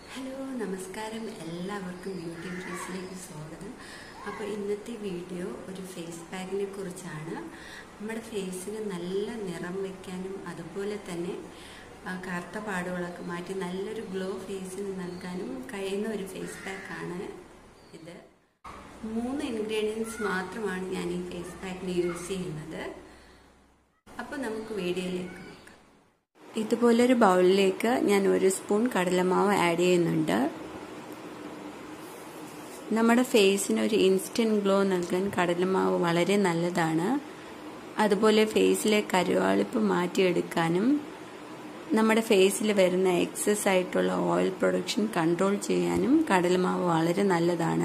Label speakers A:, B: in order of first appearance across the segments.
A: hello നമസ്കാരം എല്ലാവർക്കും beauty ബ്രീസിലേക്ക് സ്വാഗതം അപ്പോൾ ഇന്നത്തെ വീഡിയോ ഒരു ഫേസ് പാക്കിനെ കുറിച്ചാണ് നമ്മുടെ ഫേസിന് നല്ല നിറം വയ്ക്കാനും അതുപോലെ തന്നെ ആ, കറുത്ത പാടുകളൊക്കെ മാറ്റി നല്ലൊരു ഗ്ലോ ഫേസിന് നൽകാനും കഴിയുന്ന ഒരു ഫേസ് പാക്കാണ് ഇത് മൂന്ന് ഇൻഗ്രീഡിയൻസ് മാത്രമാണ് ഞാൻ ഈ ഫേസ് പാക്കിന് യൂസ് ചെയ്യുന്നത് അപ്പോൾ നമുക്ക് വീഡിയോയിലേക്ക് നോക്കാം ഇതുപോലൊരു ബൗളിലേക്ക് ഞാൻ ഒരു സ്പൂൺ കടലമാവ് ആഡ് ചെയ്യുന്നുണ്ട് നമ്മുടെ ഫേസിന് ഒരു ഇൻസ്റ്റൻറ്റ് ഗ്ലോ നൽകാൻ കടലമാവ് വളരെ നല്ലതാണ് അതുപോലെ ഫേസിലെ കരുവാളിപ്പ് മാറ്റിയെടുക്കാനും നമ്മുടെ ഫേസിൽ വരുന്ന എക്സസ് ആയിട്ടുള്ള ഓയിൽ പ്രൊഡക്ഷൻ കൺട്രോൾ ചെയ്യാനും കടലമാവ് വളരെ നല്ലതാണ്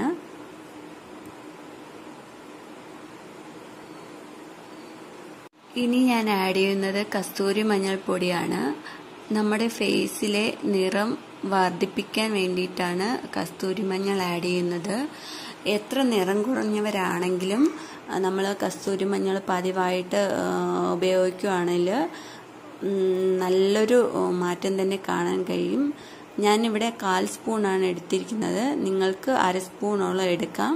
A: ഇനി ഞാൻ ആഡ് ചെയ്യുന്നത് കസ്തൂരി മഞ്ഞൾപ്പൊടിയാണ് നമ്മുടെ ഫേസിലെ നിറം വർദ്ധിപ്പിക്കാൻ വേണ്ടിയിട്ടാണ് കസ്തൂരി മഞ്ഞൾ ആഡ് ചെയ്യുന്നത് എത്ര നിറം കുറഞ്ഞവരാണെങ്കിലും നമ്മൾ കസ്തൂരി മഞ്ഞൾ പതിവായിട്ട് ഉപയോഗിക്കുകയാണെങ്കിൽ നല്ലൊരു മാറ്റം തന്നെ കാണാൻ കഴിയും ഞാനിവിടെ കാൽ സ്പൂണാണ് എടുത്തിരിക്കുന്നത് നിങ്ങൾക്ക് അര സ്പൂണോളം എടുക്കാം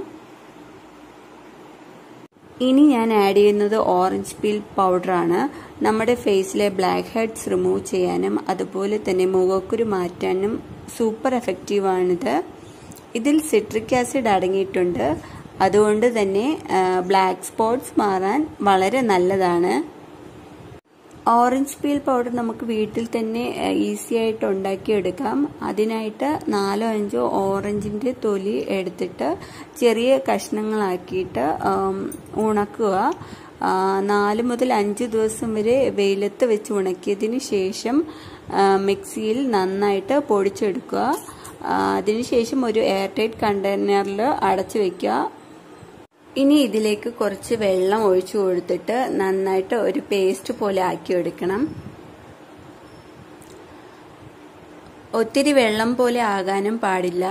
A: ഇനി ഞാൻ ആഡ് ചെയ്യുന്നത് ഓറഞ്ച് പീൽ പൗഡറാണ് നമ്മുടെ ഫേസിലെ ബ്ലാക്ക് ഹെഡ്സ് റിമൂവ് ചെയ്യാനും അതുപോലെ തന്നെ മുഖക്കുരു മാറ്റാനും സൂപ്പർ എഫക്റ്റീവാണിത് ഇതിൽ സിട്രിക് ആസിഡ് അടങ്ങിയിട്ടുണ്ട് അതുകൊണ്ട് തന്നെ ബ്ലാക്ക് സ്പോട്ട്സ് മാറാൻ വളരെ നല്ലതാണ് ഓറഞ്ച് പീൽ പൗഡർ നമുക്ക് വീട്ടിൽ തന്നെ ഈസി ആയിട്ട് ഉണ്ടാക്കിയെടുക്കാം അതിനായിട്ട് നാലോ അഞ്ചോ ഓറഞ്ചിൻ്റെ തൊലി എടുത്തിട്ട് ചെറിയ കഷ്ണങ്ങളാക്കിയിട്ട് ഉണക്കുക നാല് മുതൽ അഞ്ച് ദിവസം വരെ വെയിലത്ത് വെച്ച് ഉണക്കിയതിന് ശേഷം മിക്സിയിൽ നന്നായിട്ട് പൊടിച്ചെടുക്കുക അതിനുശേഷം ഒരു എയർ ടൈറ്റ് കണ്ടെയ്നറിൽ അടച്ചു വെക്കുക ഇനി ഇതിലേക്ക് കുറച്ച് വെള്ളം ഒഴിച്ചു കൊടുത്തിട്ട് നന്നായിട്ട് ഒരു പേസ്റ്റ് പോലെ ആക്കിയെടുക്കണം ഒത്തിരി വെള്ളം പോലെ ആകാനും പാടില്ല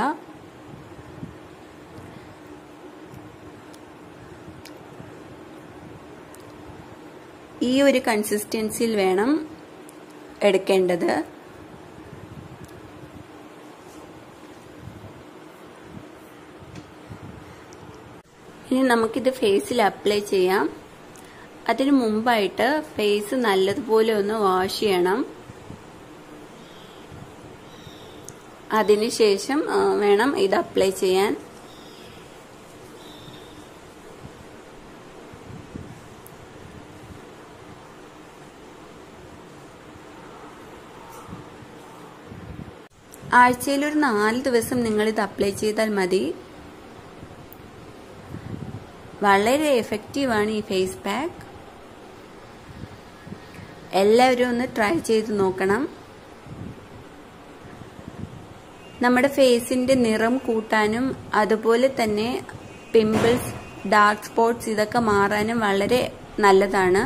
A: ഈ ഒരു കൺസിസ്റ്റൻസിയിൽ വേണം എടുക്കേണ്ടത് ഇനി നമുക്കിത് ഫേസിൽ അപ്ലൈ ചെയ്യാം അതിനു മുമ്പായിട്ട് ഫേസ് നല്ലതുപോലെ ഒന്ന് വാഷ് ചെയ്യണം അതിനുശേഷം വേണം ഇത് അപ്ലൈ ചെയ്യാൻ ആഴ്ചയിൽ ഒരു നാല് ദിവസം നിങ്ങൾ ഇത് അപ്ലൈ ചെയ്താൽ മതി വളരെ എഫക്റ്റീവാണ് ഈ ഫേസ് പാക്ക് എല്ലാവരും ഒന്ന് ട്രൈ ചെയ്ത് നോക്കണം നമ്മുടെ ഫേസിന്റെ നിറം കൂട്ടാനും അതുപോലെ തന്നെ പിമ്പിൾസ് ഡാർക്ക് സ്പോട്ട്സ് ഇതൊക്കെ മാറാനും വളരെ നല്ലതാണ്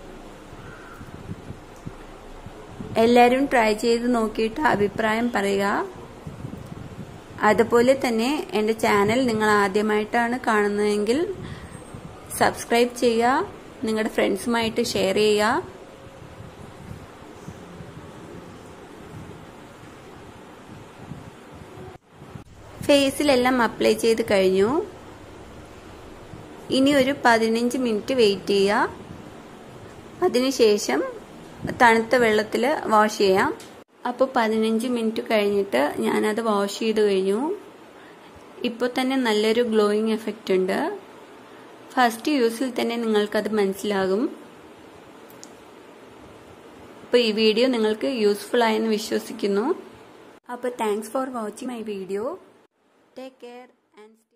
A: എല്ലാവരും ട്രൈ ചെയ്ത് നോക്കിയിട്ട് അഭിപ്രായം പറയുക അതുപോലെ തന്നെ എൻ്റെ ചാനൽ നിങ്ങൾ ആദ്യമായിട്ടാണ് കാണുന്നതെങ്കിൽ സബ്സ്ക്രൈബ് ചെയ്യുക നിങ്ങളുടെ ഫ്രണ്ട്സുമായിട്ട് ഷെയർ ചെയ്യുക ഫേസിലെല്ലാം അപ്ലൈ ചെയ്ത് കഴിഞ്ഞു ഇനി ഒരു പതിനഞ്ച് മിനിറ്റ് വെയിറ്റ് ചെയ്യുക അതിനുശേഷം തണുത്ത വെള്ളത്തിൽ വാഷ് ചെയ്യാം അപ്പോൾ പതിനഞ്ച് മിനിറ്റ് കഴിഞ്ഞിട്ട് ഞാനത് വാഷ് ചെയ്ത് കഴിഞ്ഞു ഇപ്പോൾ തന്നെ നല്ലൊരു ഗ്ലോയിങ് എഫക്റ്റ് ഉണ്ട് ഫസ്റ്റ് യൂസിൽ തന്നെ നിങ്ങൾക്കത് മനസ്സിലാകും അപ്പോൾ ഈ വീഡിയോ നിങ്ങൾക്ക് യൂസ്ഫുൾ ആയെന്ന് വിശ്വസിക്കുന്നു അപ്പോൾ thanks for watching my video take care and